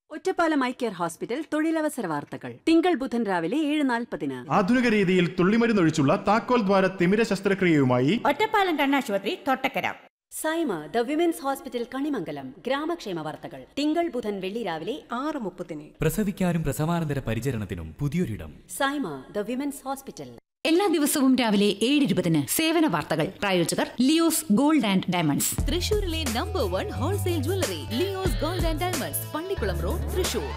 Ottapalam eye care hospital തൊഴിലവസര വാർത്തകൾ തിങ്കൾ ബുധൻ രാവിലെ ഏഴ് നാൽപ്പതിന് ആധുനിക രീതിയിൽ തുള്ളിമരുന്നൊഴിച്ചുള്ള താക്കോൽ ദ്വാര തിമിര ശസ്ത്രക്രിയയുമായി ഒറ്റപ്പാലം കണ്ണാശുപത്രി Thottakkara Saima the women's hospital Kanimangalam ഗ്രാമക്ഷേമ വാർത്തകൾ തിങ്കൾ ബുധൻ വെള്ളി രാവിലെ ആറ് മുപ്പതിന് പ്രസവിക്കാനും പ്രസവാനന്തര പരിചരണത്തിനും പുതിയൊരിടം സൈമ ദ വിമൻസ് ഹോസ്പിറ്റൽ എല്ലാ ദിവസവും രാവിലെ ഏഴ് ഇരുപതിന് സേവന വാർത്തകൾ പ്രായോജകർ ലിയോസ് ഗോൾഡ് ആൻഡ് ഡയമണ്ട്സ് തൃശൂരിലെ number one wholesale jewellery Leo's gold and diamonds Pallikulam road Thrissur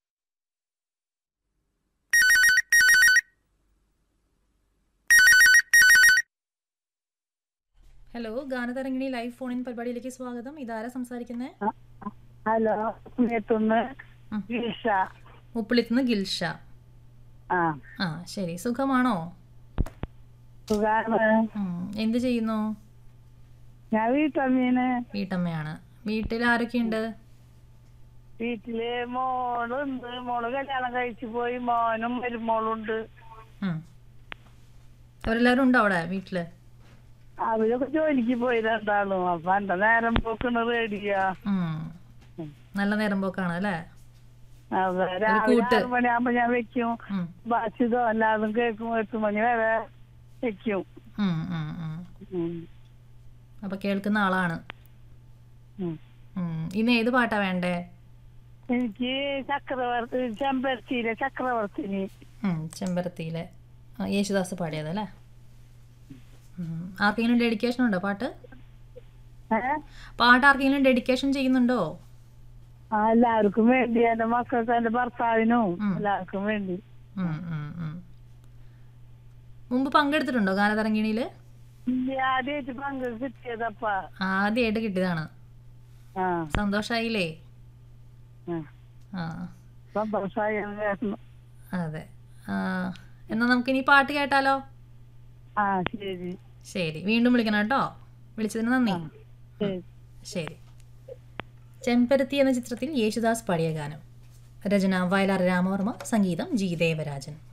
hello Ganatharangini live phone in പരിപാടിയിലേക്ക് സ്വാഗതം ഇതാരാ സംസാരിക്കുന്നത് ഹലോ എത്തുന്ന് ഉം. ഗീഷ മുപ്പിളിത്തുനിന്ന് ഗിൽഷ ആ ആ ശരി സുഖമാണോ സുഖാണ് ഉം, എന്ത് ചെയ്യുന്നു ഞാൻ വീട്ടമ്മീന് വീട്ടമ്മയാണ് വീട്ടിൽ ആരൊക്കെയുണ്ട് വീട്ടില് മോളുണ്ട് മോള് കല്യാണം കഴിച്ചു പോയി മോനും മരുമോളുണ്ട് ഉം. അവരെല്ലാവരും ഉണ്ടോ അവിടെ വീട്ടില് അവരൊക്കെ ജോലിക്ക് പോയി രണ്ടാളും അപ്പൊ എന്റെ നേരം പോക്കണ് റേഡിയോ ഉം. നല്ല നേരം പോക്കാണ് അല്ലേ അതെ രാവിലെ കൂട്ട്. ആറ് മണിയാകുമ്പോ ഞാൻ വെക്കും ഉം. ബാസിതോ എല്ലാതും കേൾക്കും എട്ട് മണി വരെ വെക്കും ഉം, ഉം, ഉം. ഉം. അപ്പൊ കേൾക്കുന്ന ആളാണ് ഉം. ഉം. ഇന്ന് ഏത് പാട്ടാ വേണ്ടേ എനിക്ക് ചക്രവർത്തി ചെമ്പരത്തിയിലെ ചക്രവർത്തിനി ഉം, ചെമ്പരത്തിയിലെ ആ, യേശുദാസ് പാടിയതല്ലേ ഉം. ആർക്കെങ്കിലും ഡെഡിക്കേഷൻ ഉണ്ടോ പാട്ട് ഏഹ് പാട്ട് ആർക്കെങ്കിലും ഡെഡിക്കേഷൻ ചെയ്യുന്നുണ്ടോ ആ എല്ലാവർക്കും വേണ്ടി എന്റെ മക്കൾക്ക് എന്റെ ഭർത്താവിനും ഉം. എല്ലാവർക്കും വേണ്ടി ഉം, ഉം, ഉം. മുമ്പ് പങ്കെടുത്തിട്ടുണ്ടോ ഗാനതരംഗിണിയിൽ ആദ്യമായിട്ട് പങ്ക് കിട്ടിയതപ്പാ ആദ്യമായിട്ട് കിട്ടിയതാണ് ആ സന്തോഷായില്ലേ ആ. ആ സന്തോഷമായി കേൾക്കുന്നു അതെ ആ, എന്നാ നമുക്കിനി പാട്ട് കേട്ടാലോ ആ ശരി ശരി വീണ്ടും വിളിക്കണം കേട്ടോ വിളിച്ചതിന് നന്ദി ശരി ശരി ചെമ്പരത്തി എന്ന ചിത്രത്തിൽ യേശുദാസ് പാടിയ ഗാനം രചന വയലാർ രാമവർമ്മ സംഗീതം ജി ദേവരാജൻ